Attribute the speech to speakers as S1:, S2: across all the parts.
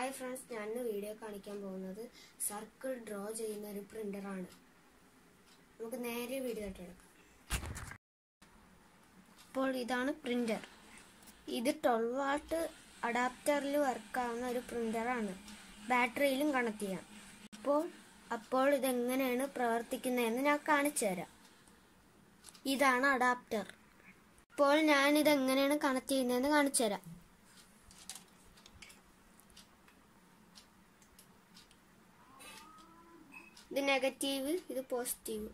S1: hi friends ഞാൻ ഇന്ന് video കാണിക്കാൻ പോകുന്നത് സർക്കിൾ ഡ്രോ ചെയ്യുന്ന ഒരു പ്രിന്ററാണ് നമുക്ക് നേരെ വീഡിയോ എടുക്കാം ഇപ്പോൾ ഇതാണ് പ്രിന്റർ ഇത് ട്വൽവ് വാട്ട് അഡാപ്റ്ററിൽ വർക്കാവുന്ന ഒരു പ്രിന്ററാണ് ബാറ്ററിയിലും കണക്ട് ചെയ്യാം ഇപ്പോൾ അപ്പോൾ ഇതെങ്ങനെയാണ് പ്രവർത്തിക്കുന്നതെന്ന് ഞാൻ കാണിച്ചു തരാം ഇതാണ് അഡാപ്റ്റർ ഇപ്പോൾ ഞാൻ ഇത് എങ്ങനെയാണ് കണക്ട് ചെയ്യുന്നതെന്ന് കാണിച്ചു തരാം ഇത് നെഗറ്റീവ് ഇത് പോസിറ്റീവ്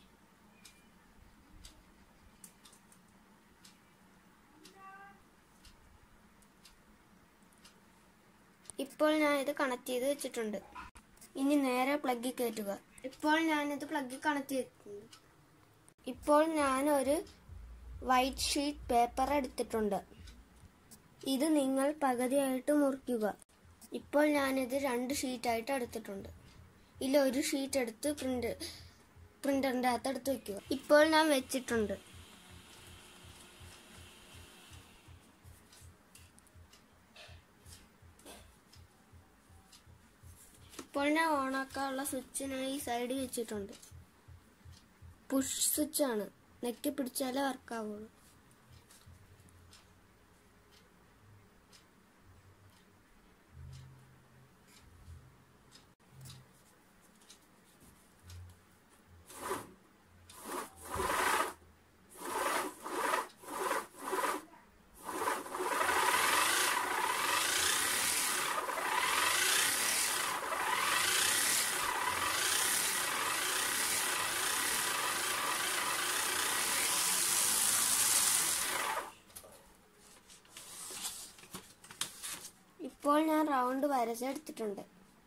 S1: ഇപ്പോൾ ഞാൻ ഇത് കണക്ട് ചെയ്ത് വെച്ചിട്ടുണ്ട് ഇനി നേരെ പ്ലഗിൽ കയറ്റുക ഇപ്പോൾ ഞാനിത് പ്ലഗിൽ കണക്ട് ചെയ്തിട്ടുണ്ട് ഇപ്പോൾ ഞാൻ ഒരു വൈറ്റ് ഷീറ്റ് പേപ്പർ എടുത്തിട്ടുണ്ട് ഇത് നിങ്ങൾ പകുതിയായിട്ട് മുറിക്കുക ഇപ്പോൾ ഞാനിത് രണ്ട് ഷീറ്റായിട്ട് എടുത്തിട്ടുണ്ട് ഇതിൽ ഒരു ഷീറ്റ് എടുത്ത് പ്രിന്റ് പ്രിന്ററിന്റെ അകത്ത് എടുത്ത് വെക്കുക ഇപ്പോൾ ഞാൻ വെച്ചിട്ടുണ്ട് ഇപ്പോൾ ഞാൻ ഓണാക്കാനുള്ള സ്വിച്ച് ഞാൻ ഈ സൈഡിൽ വെച്ചിട്ടുണ്ട് പുഷ് സ്വിച്ച് ആണ് നെക്കി പിടിച്ചാലേ വർക്കാവുള്ളൂ ഇപ്പോൾ ഞാൻ റൗണ്ട് വരച്ചെടുത്തിട്ടുണ്ട്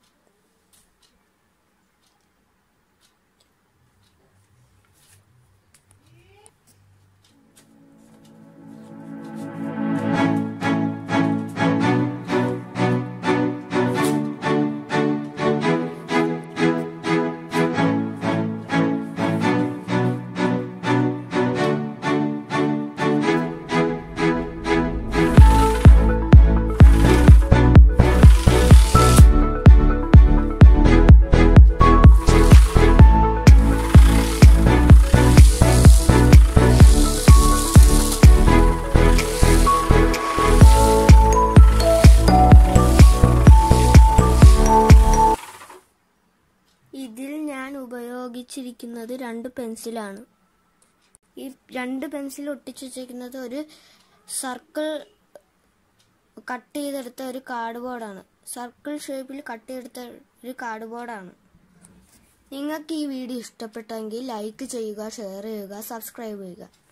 S1: ഇതിൽ ഞാൻ ഉപയോഗിച്ചിരിക്കുന്നത് രണ്ട് പെൻസിലാണ് ഈ രണ്ട് പെൻസിൽ ഒട്ടിച്ചു വെച്ചിരിക്കുന്നത് ഒരു സർക്കിൾ കട്ട് ചെയ്തെടുത്ത ഒരു കാർഡ് ബോർഡാണ് സർക്കിൾ ഷേപ്പിൽ കട്ട് ചെയ്തെടുത്ത ഒരു കാർഡ് ബോർഡാണ് നിങ്ങൾക്ക് ഈ വീഡിയോ ഇഷ്ടപ്പെട്ടെങ്കിൽ ലൈക്ക് ചെയ്യുക ഷെയർ ചെയ്യുക സബ്സ്ക്രൈബ് ചെയ്യുക